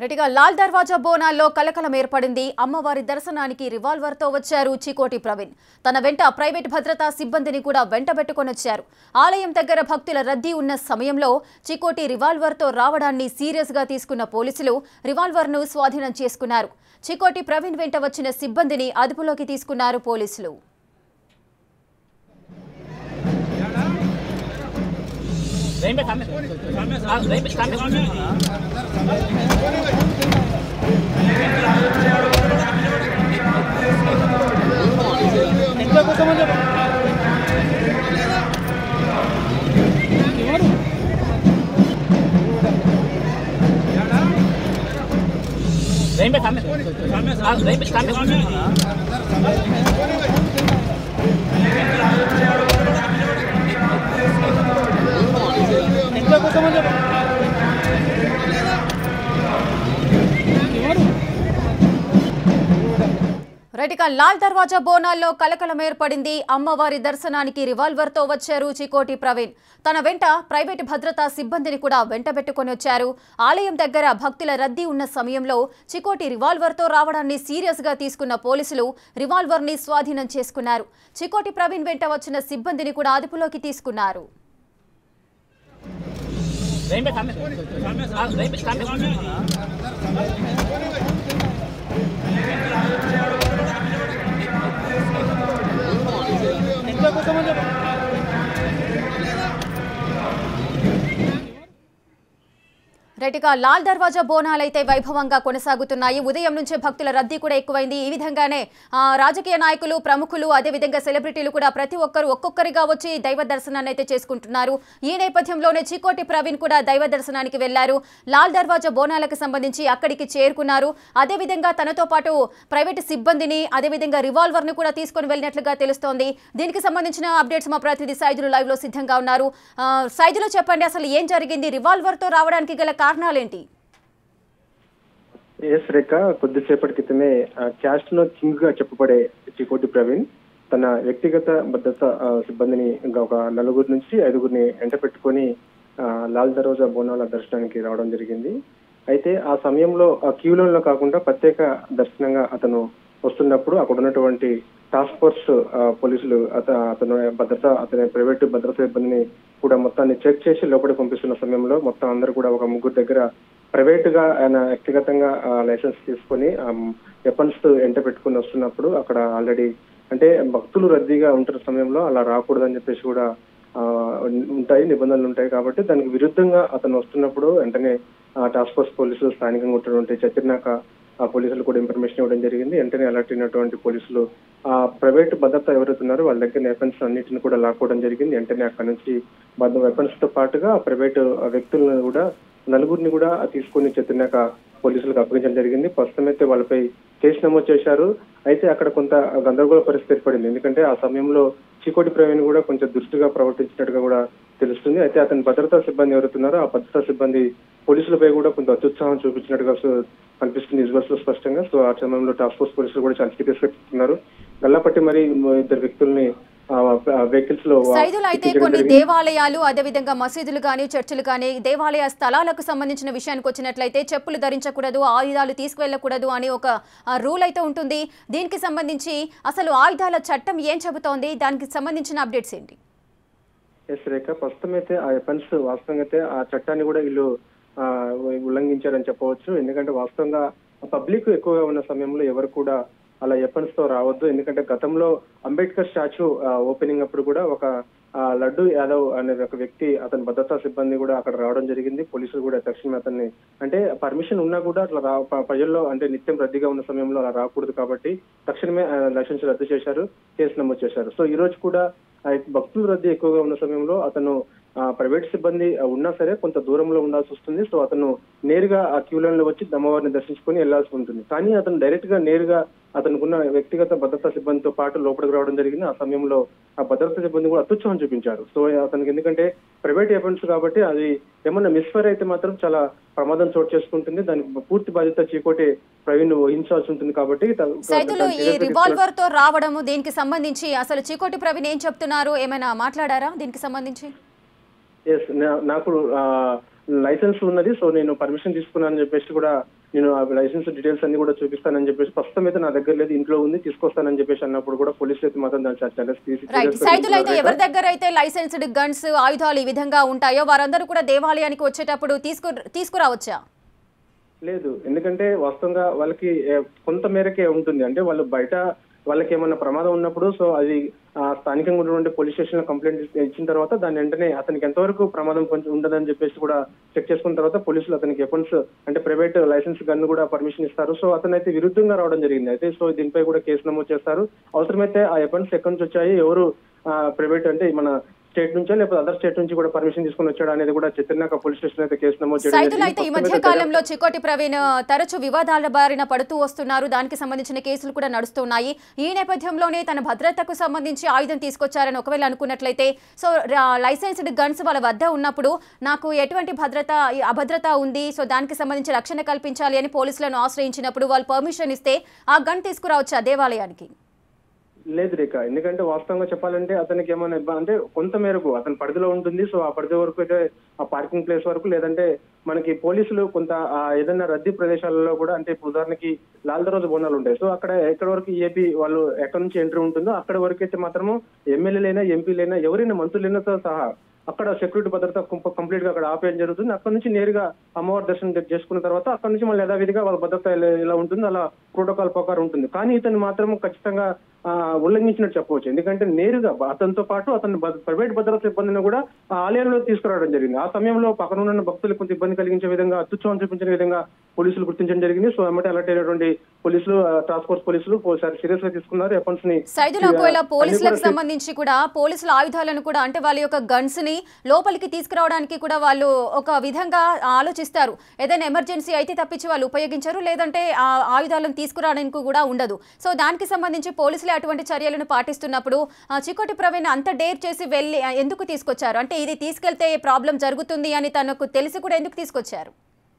రైట్గా లాల్ దర్వాజా బోనాల్లో కలకలం ఏర్పడింది అమ్మవారి దర్శనానికి రివాల్వర్తో వచ్చారు చికోటి ప్రవీణ్ తన వెంట ప్రైవేట్ భద్రతా సిబ్బందిని కూడా వెంటబెట్టుకొని వచ్చారు ఆలయం దగ్గర భక్తుల రద్దీ ఉన్న సమయంలో చికోటి రివాల్వర్తో రావడాన్ని సీరియస్గా తీసుకున్న పోలీసులు రివాల్వర్ను స్వాధీనం చేసుకున్నారు చికోటి ప్రవీణ్ వెంట వచ్చిన సిబ్బందిని అదుపులోకి తీసుకున్నారు పోలీసులు Vem cá, vem cá, vem cá. Vem cá, vem cá, vem cá. రైట్గా Lal దర్వాజా బోనాల్లో కలకలం ఏర్పడింది అమ్మవారి దర్శనానికి రివాల్వర్తో వచ్చారు చికోటి ప్రవీణ్ తన వెంట ప్రైవేటు భద్రతా సిబ్బందిని కూడా వెంటబెట్టుకొని వచ్చారు ఆలయం దగ్గర భక్తుల రద్దీ ఉన్న సమయంలో చికోటి రివాల్వర్తో రావడాన్ని సీరియస్గా తీసుకున్న పోలీసులు రివాల్వర్ని స్వాధీనం చేసుకున్నారు చికోటి ప్రవీణ్ వెంట వచ్చిన సిబ్బందిని కూడా అదుపులోకి తీసుకున్నారు Vem cá, vem cá, vem cá. రైట్గా Lal దర్వాజా బోనాలైతే వైభవంగా కొనసాగుతున్నాయి ఉదయం నుంచే భక్తుల రద్దీ కూడా ఎక్కువైంది ఈ విధంగానే ఆ, రాజకీయ నాయకులు ప్రముఖులు అదేవిధంగా సెలబ్రిటీలు కూడా ప్రతి ఒక్కరు ఒక్కొక్కరిగా వచ్చి దైవ దర్శనాన్ని అయితే చేసుకుంటున్నారు ఈ నేపథ్యంలోనే చికోటి ప్రవీణ్ కూడా దైవ దర్శనానికి వెళ్లారు లాల్ దర్వాజా బోనాలకు సంబంధించి అక్కడికి చేరుకున్నారు అదేవిధంగా తనతో పాటు ప్రైవేటు సిబ్బందిని అదేవిధంగా రివాల్వర్ ను కూడా తీసుకొని వెళ్ళినట్లుగా తెలుస్తోంది దీనికి సంబంధించిన అప్డేట్స్ మా ప్రతినిధి సైజులు లైవ్ లో సిద్ధంగా ఉన్నారు ఆ, సైజులు చెప్పండి అసలు ఏం జరిగింది రివాల్వర్ తో రావడానికి గల కారణాలేంటి ఎస్ రేఖ కొద్దిసేపటి క్రితమే క్యాస్ట్ లో కింగ్ గా చెప్పబడే చికోటి ప్రవీణ్ తన వ్యక్తిగత భద్రత ఆ, సిబ్బందిని ఇంకా ఒక నలుగురు నుంచి ఐదుగురిని ఎంట పెట్టుకొని ఆ, లాల్ దరోజా బోనాల దర్శనానికి రావడం జరిగింది అయితే ఆ సమయంలో ఆ క్యూ లైన్ లో కాకుండా ప్రత్యేక దర్శనంగా అతను వస్తున్నప్పుడు అక్కడ ఉన్నటువంటి టాస్క్ ఫోర్స్ ఆ, పోలీసులు అత అతను భద్రత అతని ప్రైవేట్ భద్రతా సిబ్బందిని కూడా మొత్తాన్ని చెక్ చేసి లోపలికి పంపిస్తున్న సమయంలో మొత్తం అందరూ కూడా ఒక ముగ్గురు దగ్గర ప్రైవేట్ గా ఆయన వ్యక్తిగతంగా లైసెన్స్ తీసుకొని వెపన్స్ ఎంట పెట్టుకుని వస్తున్నప్పుడు అక్కడ ఆల్రెడీ అంటే భక్తులు రద్దీగా ఉంటున్న సమయంలో అలా రాకూడదని చెప్పేసి కూడా ఆ, ఉంటాయి నిబంధనలు ఉంటాయి కాబట్టి దానికి విరుద్ధంగా అతను వస్తున్నప్పుడు వెంటనే టాస్క్ ఫోర్స్ పోలీసులు స్థానికంగా ఉన్నటువంటి చతిర్నాక ఆ పోలీసులు కూడా ఇన్ఫర్మేషన్ ఇవ్వడం జరిగింది వెంటనే అలర్ట్ అయినటువంటి పోలీసులు ఆ ప్రైవేట్ భద్రత ఎవరైతే ఉన్నారో వాళ్ళ దగ్గర వెపన్స్ అన్నిటిని కూడా లాక్కోవడం జరిగింది వెంటనే అక్కడ నుంచి వెపన్స్ తో పాటుగా ప్రైవేట్ వ్యక్తులను కూడా నలుగురిని కూడా తీసుకొని చెత్తినాక పోలీసులకు అప్పగించడం జరిగింది ప్రస్తుతం అయితే వాళ్ళపై కేసు నమోదు చేశారు అయితే అక్కడ కొంత గందరగోళ పరిస్థితి ఏర్పడింది ఎందుకంటే ఆ సమయంలో చికోటి ప్రవీణ్ కూడా కొంచెం దుష్టుగా ప్రవర్తించినట్టుగా కూడా తెలుస్తుంది అయితే అతని భద్రతా సిబ్బంది ఎవరుతున్నారో ఆ భద్రతా సిబ్బంది పోలీసులపై కూడా కొంత అత్యుత్సాహం చూపించినట్టుగా సో- కనిపిస్తుంది విజువల్స్ లో స్పష్టంగా సో ఆ సమయంలో టాస్క్ ఫోర్స్ పోలీసులు కూడా చాలా సీరియస్ గా తీసుకున్నారు గల్లాపట్టి మరి ఇద్దరు వ్యక్తుల్ని వెహికల్స్ లో సైదులు అయితే ఎక్కించడం కొన్ని జరిగింది. దేవాలయాలు అదేవిధంగా మసీదులు కానీ చర్చిలు కానీ దేవాలయ స్థలాలకు సంబంధించిన విషయానికి వచ్చినట్లయితే చెప్పులు ధరించకూడదు ఆయుధాలు తీసుకువెళ్ళకూడదు అని ఒక రూల్ అయితే ఉంటుంది దీనికి సంబంధించి అసలు ఆయుధాల చట్టం ఏం చెబుతోంది దానికి సంబంధించిన అప్డేట్స్ ఏంటి ఎస్ రేఖ ప్రస్తుతం అయితే ఆ వెపన్స్ వాస్తవంగా అయితే ఆ చట్టాన్ని కూడా వీళ్ళు ఆ, ఉల్లంఘించారని చెప్పవచ్చు ఎందుకంటే వాస్తవంగా పబ్లిక్ ఎక్కువగా ఉన్న సమయంలో ఎవరు కూడా అలా వెపన్స్ తో రావద్దు ఎందుకంటే గతంలో అంబేద్కర్ స్టాచ్యూ ఓపెనింగ్ అప్పుడు కూడా ఒక ఆ, లడ్డు యాదవ్ అనే ఒక వ్యక్తి అతని భద్రతా సిబ్బంది కూడా అక్కడ రావడం జరిగింది పోలీసులు కూడా తక్షణమే అతన్ని అంటే పర్మిషన్ ఉన్నా కూడా అట్లా రా ప- ప్రజల్లో అంటే నిత్యం రద్దీగా ఉన్న సమయంలో అలా రాకూడదు కాబట్టి తక్షణమే లైసెన్స్ రద్దు చేశారు కేసు నమోదు చేశారు సో ఈ రోజు కూడా ఆ భక్తుల రద్దీ ఎక్కువగా ఉన్న సమయంలో అతను ఆ, ప్రైవేట్ సిబ్బంది ఆ, ఉన్నా సరే కొంత దూరంలో ఉండాల్సి వస్తుంది సో అతను నేరుగా ఆ క్యూ లైన్ లో వచ్చి అమ్మవారిని దర్శించుకొని వెళ్లాల్సి ఉంటుంది కానీ అతను డైరెక్ట్ గా నేరుగా అతనుకున్న వ్యక్తిగత భద్రతా సిబ్బందితో పాటు లోపలికి రావడం జరిగింది ఆ సమయంలో ఆ భద్రతా సిబ్బంది కూడా అత్యుత్సాహం చూపించారు సో అతనికి ఎందుకంటే ప్రైవేట్ వెపన్స్ కాబట్టి అది ఏమన్నా మిస్ఫైర్ అయితే మాత్రం చాలా ప్రమాదం చోటు చేసుకుంటుంది దానికి పూర్తి బాధ్యత చీకోటి ప్రవీణ్ వహించాల్సి ఉంటుంది కాబట్టి త- సైదులు దాన్ని ఈ serious గా రివాల్వర్ తో రావడము దీనికి సంబంధించి అసలు చికోటి ప్రవీణ్ ఏం చెప్తున్నారు ఏమైనా మాట్లాడారా దీనికి సంబంధించి ఎస్ నాకు ఆ, లైసెన్స్ ఉన్నది సో నేను పర్మిషన్ తీసుకున్నానని చెప్పేసి కూడా నేను ఆ లైసెన్స్ డీటెయిల్స్ అన్ని కూడా చూపిస్తానని చెప్పేసి ప్రస్తుతం అయితే నా దగ్గర లేదు ఇంట్లో ఉంది తీసుకొస్తానని చెప్పేసి అన్నప్పుడు కూడా పోలీసులు అయితే మాత్రం దాన్ని చాలా serious- రైట్ serious గా సైదులు అయితే తీసుకున్నారు ఎవరి దగ్గర అయితే లైసెన్స్డ్ గన్స్ ఆయుధాలు ఈ విధంగా ఉంటాయో వారందరూ కూడా దేవాలయానికి వచ్చేటప్పుడు తీసుకు తీసుకురావచ్చా లేదు ఎందుకంటే వాస్తవంగా వాళ్ళకి ఏ, కొంత మేరకే ఉంటుంది అంటే వాళ్ళు బయట వాళ్ళకి ఏమన్నా ప్రమాదం ఉన్నప్పుడు సో అది ఆ, స్థానికంగా ఉన్నటువంటి పోలీస్ స్టేషన్ లో కంప్లైంట్ ఇచ్చిన తర్వాత దాని వెంటనే అతనికి ఎంతవరకు ప్రమాదం కొంచెం ఉండదని చెప్పేసి కూడా చెక్ చేసుకున్న తర్వాత పోలీసులు అతనికి వెపన్స్ అంటే ప్రైవేట్ లైసెన్స్ గన్ కూడా పర్మిషన్ ఇస్తారు సో అతను అయితే విరుద్ధంగా రావడం జరిగింది అయితే సో దీనిపై కూడా కేసు నమోదు చేస్తారు అవసరమైతే ఆ వెపన్స్ ఎక్కడి నుంచి వచ్చాయి ఎవరు ప్రైవేట్ అంటే మన స్టేట్ నుంచో లేకపోతే అదర్ స్టేట్ నుంచి కూడా పర్మిషన్ తీసుకొని వచ్చాడు అనేది కూడా చిత్రనాక పోలీస్ స్టేషన్ అయితే కేసు నమోదు చేయడం సైదులు జరిగింది. అయితే ఈ ప్రస్తుతం మధ్య అయితే కాలంలో చికోటి ప్రవీణ్ తరచు వివాదాల బారిన పడుతూ వస్తున్నారు దానికి సంబంధించిన కేసులు కూడా నడుస్తున్నాయి ఈ నేపథ్యంలోనే తన భద్రతకు సంబంధించి ఆయుధం తీసుకొచ్చారని ఒకవేళ అనుకున్నట్లయితే సో లైసెన్స్డ్ గన్స్ వాళ్ళ వద్ద ఉన్నప్పుడు నాకు ఎటువంటి భద్రత ఈ అభద్రత ఉంది సో దానికి సంబంధించి రక్షణ కల్పించాలి అని పోలీసులను ఆశ్రయించినప్పుడు వాళ్ళు పర్మిషన్ ఇస్తే ఆ గన్ తీసుకురావచ్చు ఆ దేవాలయానికి లేదు రేఖ ఎందుకంటే వాస్తవంగా చెప్పాలంటే అతనికి ఏమైనా ఇబ్బ- అంటే కొంత మేరకు అతని పరిధిలో ఉంటుంది సో ఆ పరిధి వరకు అయితే ఆ పార్కింగ్ ప్లేస్ వరకు లేదంటే మనకి పోలీసులు కొంత ఆ ఏదైనా రద్దీ ప్రదేశాలలో కూడా అంటే ఇప్పుడు ఉదాహరణకి లాల్ దరోజు బోనాలు ఉంటాయి సో అక్కడ ఎక్కడ వరకు ఏపీ వాళ్ళు ఎక్కడ నుంచి ఎంట్రీ ఉంటుందో అక్కడ వరకు అయితే మాత్రము ఎమ్మెల్యేలైనా ఎంపీలైనా ఎవరైనా మంత్రులైనాతో సహా అక్కడ సెక్యూరిటీ భద్రత కంప్లీట్ గా అక్కడ ఆపేయడం జరుగుతుంది అక్కడ నుంచి నేరుగా అమ్మవారి దర్శనం ద- చేసుకున్న తర్వాత అక్కడ నుంచి మళ్ళీ యథావిధిగా వాళ్ళ భద్రత ఎలా ఎలా ఉంటుందో అలా ప్రోటోకాల్ ప్రకారం ఉంటుంది కానీ ఇతను మాత్రం ఖచ్చితంగా ఆ, ఉల్లంఘించినట్టు చెప్పవచ్చు ఎందుకంటే నేరుగా అతనితో పాటు అతను భ- ప్రైవేట్ భద్రతా సిబ్బందిని కూడా ఆ ఆలయంలో తీసుకురావడం జరిగింది ఆ సమయంలో పక్కన ఉన్న భక్తులకు కొంత ఇబ్బంది కలిగించే విధంగా అత్యుత్సవం చూపించిన విధంగా పోలీసులు గుర్తించడం జరిగింది సో ఎమ్మటే అలర్ట్ అయినటువంటి పోలీసులు టాస్క్ ఫోర్స్ పోలీసులు సీరియస్ గా తీసుకున్నారు ఎఫెన్స్ ని సైదులు ఒకవేళ అన్ని పోలీసులకు కూడా సంబంధించి కూడా పోలీసుల ఆయుధాలను కూడా అంటే వాళ్ళ యొక్క గన్స్ ని లోపలికి తీసుకురావడానికి కూడా వాళ్ళు ఒక విధంగా ఆలోచిస్తారు ఏదైనా ఎమర్జెన్సీ అయితే తప్పించి వాళ్ళు ఉపయోగించరు లేదంటే ఆ ఆయుధాలను తీసుకురావడానికి కూడా ఉండదు సో దానికి సంబంధించి పోలీసులు అటువంటి చర్యలను పాటిస్తున్నప్పుడు ఆ, చికోటి ప్రవీణ్ అంత డేర్ చేసి వెళ్ళి ఆ, ఎందుకు తీసుకొచ్చారు అంటే ఇది తీసుకెళ్తే ప్రాబ్లం జరుగుతుంది అని తనకు తెలిసి కూడా ఎందుకు తీసుకొచ్చారు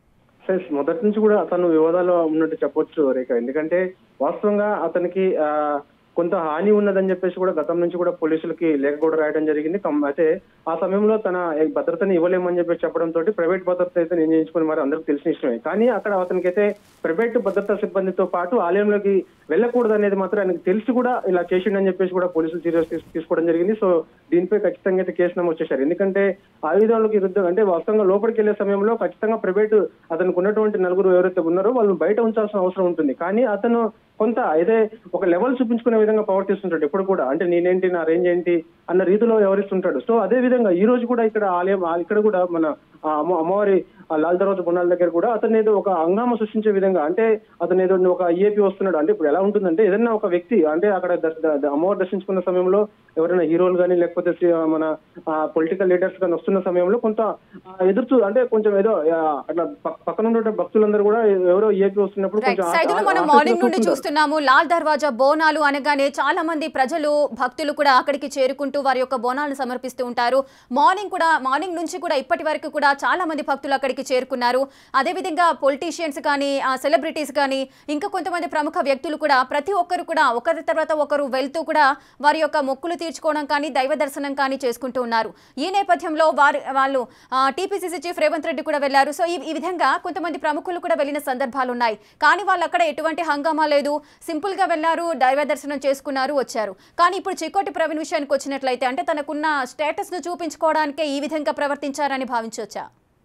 సరే మొదటి నుంచి కూడా అతను వివాదాల్లో ఉన్నట్టు చెప్పొచ్చు రేఖ ఎందుకంటే వాస్తవంగా అతనికి ఆ కొంత హాని ఉన్నదని చెప్పేసి కూడా గతం నుంచి కూడా పోలీసులకి లేఖ కూడా రాయడం జరిగింది కమ్- అయితే ఆ సమయంలో తన భద్రతని ఇవ్వలేమని చెప్పేసి చెప్పడం తోటి ప్రైవేట్ భద్రత అయితే నేను చేయించుకుని మరి అందరికి తెలిసిన ఇష్టమే కానీ అక్కడ అతనికి అయితే ప్రైవేట్ భద్రతా సిబ్బందితో పాటు ఆలయంలోకి వెళ్ళకూడదు అనేది మాత్రం ఆయనకు తెలిసి కూడా ఇలా చేసిండని చెప్పేసి కూడా పోలీసులు సీరియస్ తీసుకోవడం జరిగింది సో దీనిపై ఖచ్చితంగా అయితే కేసు నమోదు చేశారు ఎందుకంటే ఆయుధాలకు విరుద్ధం అంటే వాస్తవంగా లోపలికి వెళ్లే సమయంలో ఖచ్చితంగా ప్రైవేట్ అతనికి ఉన్నటువంటి నలుగురు ఎవరైతే ఉన్నారో వాళ్ళని బయట ఉంచాల్సిన అవసరం ఉంటుంది కానీ అతను కొంత అయితే ఒక లెవెల్ చూపించుకునే విధంగా ప్రవర్తిస్తుంటాడు ఎప్పుడు కూడా అంటే నేనేంటి నా రేంజ్ ఏంటి అన్న రీతిలో వ్యవహరిస్తుంటాడు సో అదే విధంగా ఈ రోజు కూడా ఇక్కడ ఆలయం ఆ- ఇక్కడ కూడా మన ఆ అమ్మ అమ్మవారి ఆ లాల్ దర్వాజ బొన్నాల దగ్గర కూడా అతను ఏదో ఒక హంగామా సృష్టించే విధంగా అంటే అతను ఏదో ఒక ఐఏపీ వస్తున్నాడు అంటే ఇప్పుడు ఎలా ఉంటుందంటే ఏదైనా ఒక వ్యక్తి అంటే అక్కడ దర్- ద- ద- అమ్మవారు దర్శించుకున్న సమయంలో ఎవరైనా హీరోలు కానీ లేకపోతే సి- మన పొలిటికల్ లీడర్స్ కానీ వస్తున్న సమయంలో కొంత ఆ, ఎదుర్చు అంటే కొంచెం ఏదో ఆ, అట్లా పక్- పక్కన ఉన్న భక్తులందరూ కూడా ఎవరో ఏపీ వస్తున్నప్పుడు రైట్ కొంచెం ఆ- సైదులు ఆ- మనం ఆసక్తిగా మార్నింగ్ నుండి చూస్తుంటారు. చూస్తున్నాము లాల్ దర్వాజా బోనాలు అనగానే చాలా మంది ప్రజలు భక్తులు కూడా అక్కడికి చేరుకుంటూ వారి యొక్క బోనాలను సమర్పిస్తూ ఉంటారు మార్నింగ్ కూడా మార్నింగ్ నుంచి కూడా ఇప్పటి వరకు కూడా చాలా మంది భక్తులు అక్కడికి చేరుకున్నారు అదేవిధంగా పొలిటీషియన్స్ కానీ సెలబ్రిటీస్ కానీ ఇంకా కొంతమంది ప్రముఖ వ్యక్తులు కూడా ప్రతి ఒక్కరు కూడా ఒకరి తర్వాత ఒకరు వెళ్తూ కూడా వారి యొక్క మొక్కులు తీర్చుకోవడం కానీ దైవ దర్శనం కానీ చేసుకుంటూ ఉన్నారు ఈ నేపథ్యంలో వారు వాళ్ళు టీపీసీసీ చీఫ్ రేవంత్ రెడ్డి కూడా వెళ్లారు సో ఈ ఈ విధంగా కొంతమంది ప్రముఖులు కూడా వెళ్ళిన సందర్భాలు ఉన్నాయి కానీ వాళ్ళు అక్కడ ఎటువంటి హంగామా లేదు సింపుల్ గా వెళ్లారు దైవ దర్శనం చేసుకున్నారు వచ్చారు కానీ ఇప్పుడు చిక్కోటి ప్రవీణ్ విషయానికి వచ్చినట్లయితే అంటే తనకున్న స్టేటస్ ను చూపించుకోవడానికే ఈ విధంగా ప్రవర్తించారని భావించవచ్చా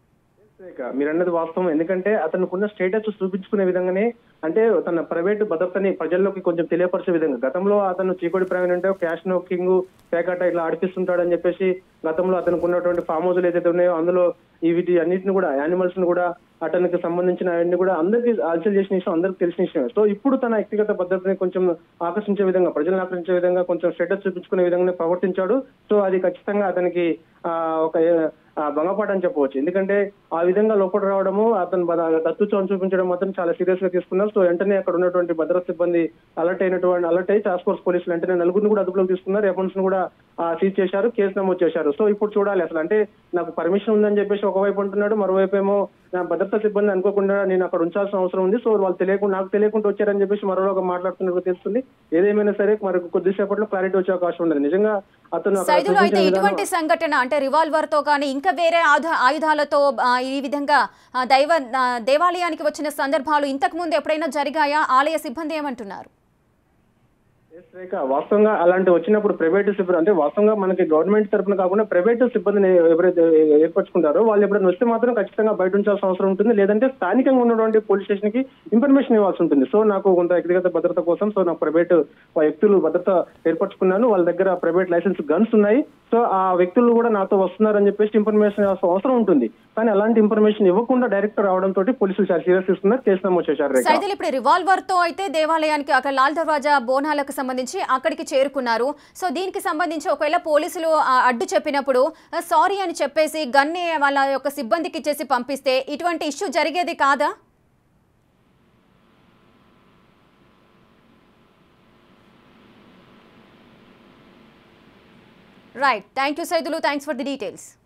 ఇక మీరు అన్నది వాస్తవం ఎందుకంటే అతనుకున్న స్టేటస్ చూపించుకునే విధంగానే అంటే తన ప్రైవేట్ భద్రతని ప్రజల్లోకి కొంచెం తెలియపరిచే విధంగా గతంలో అతను చీకోటి ప్రవీణ్ అంటే క్యాష్ నోకింగ్ పేకాట ఇట్లా ఆడిపిస్తుంటాడని చెప్పేసి గతంలో అతనికి ఉన్నటువంటి ఫామ్ హౌస్లు ఏదైతే ఉన్నాయో అందులో ఈ వీటి అన్నిటిని కూడా యానిమల్స్ ని కూడా అతనికి సంబంధించిన అవన్నీ కూడా అందరికీ అలసలు చేసిన విషయం అందరికి తెలిసిన విషయం సో ఇప్పుడు తన వ్యక్తిగత భద్రతని కొంచెం ఆకర్షించే విధంగా ప్రజలను ఆకర్షించే విధంగా కొంచెం స్టేటస్ చూపించుకునే విధంగానే ప్రవర్తించాడు సో అది ఖచ్చితంగా అతనికి ఆ, ఒక ఆ, భంగపాటు అని చెప్పవచ్చు ఎందుకంటే ఆ విధంగా లోపల రావడము అతను తత్తుత్వం చూపించడం మాత్రం చాలా సీరియస్ గా తీసుకున్నారు సో వెంటనే అక్కడ ఉన్నటువంటి భద్రతా సిబ్బంది అలర్ట్ అయినటువంటి అలర్ట్ అయ్యి టాస్క్ ఫోర్స్ పోలీసులు వెంటనే నలుగురిని కూడా అదుపులోకి తీసుకున్నారు అకౌంట్స్ ను కూడా సీజ్ చేశారు కేసు నమోదు చేశారు సో ఇప్పుడు చూడాలి అసలు అంటే నాకు పర్మిషన్ ఉందని చెప్పేసి ఒకవైపు అంటున్నాడు మరోవైపు ఏమో నా భద్రతా సిబ్బంది అనుకోకుండా నేను అక్కడ ఉంచాల్సిన అవసరం ఉంది సో వాళ్ళు తెలియకుండా నాకు తెలియకుండా వచ్చారని చెప్పేసి మరోగా మాట్లాడుతున్నట్టు తెలుస్తుంది ఏదేమైనా సరే మరి కొద్దిసేపట్లో క్లారిటీ వచ్చే అవకాశం ఉండదు నిజంగా అతను అక్కడ సైదులు అయితే చూపించిన విధానం- ఇటువంటి సంఘటన అంటే రివాల్వర్ తో కానీ ఇంకా వేరే ఆయుధ- ఆయుధాలతో ఆ, ఈ విధంగా ఆ, దైవ ఆ, దేవాలయానికి వచ్చిన సందర్భాలు ఇంతకు ముందు ఎప్పుడైనా జరిగాయా ఆలయ సిబ్బంది ఏమంటున్నారు ఎస్ రేఖ వాస్తవంగా అలాంటి వచ్చినప్పుడు ప్రైవేట్ సిబ్బంది అంటే వాస్తవంగా మనకి గవర్నమెంట్ తరపున కాకుండా ప్రైవేట్ సిబ్బందిని ఎవరైతే ఏర్పరచుకుంటారో వాళ్ళు ఎప్పుడైనా వస్తే మాత్రం ఖచ్చితంగా బయట ఉంచాల్సిన అవసరం ఉంటుంది లేదంటే స్థానికంగా ఉన్నటువంటి పోలీస్ స్టేషన్ కి ఇన్ఫర్మేషన్ ఇవ్వాల్సి ఉంటుంది సో నాకు కొంత వ్యక్తిగత భద్రత కోసం సో నాకు ప్రైవేట్ వ్యక్తులు భద్రత ఏర్పరచుకున్నాను వాళ్ళ దగ్గర ప్రైవేట్ లైసెన్స్ గన్స్ ఉన్నాయి సో ఆ వ్యక్తులు కూడా నాతో వస్తున్నారని చెప్పేసి ఇన్ఫర్మేషన్ ఇవ్వాల్సిన అవసరం ఉంటుంది కానీ అలాంటి ఇన్ఫర్మేషన్ ఇవ్వకుండా డైరెక్ట్ రావడం తోటి పోలీసులు చాలా సీరియస్ తీసుకున్నారు కేసు నమోదు చేశారు రేఖ సైదులు ఇప్పుడు రివాల్వర్ తో అయితే దేవాలయానికి అక్కడ లాల్ దర్వాజా బోనాలకు సంబంధించి అక్కడికి చేరుకున్నారు సో దీనికి సంబంధించి ఒకవేళ పోలీసులు ఆ, అడ్డు చెప్పినప్పుడు సారీ అని చెప్పేసి గన్ని వాళ్ళ యొక్క సిబ్బందికి ఇచ్చేసి పంపిస్తే ఇటువంటి ఇష్యూ జరిగేది కాదా right thank you Saidulu thanks for the details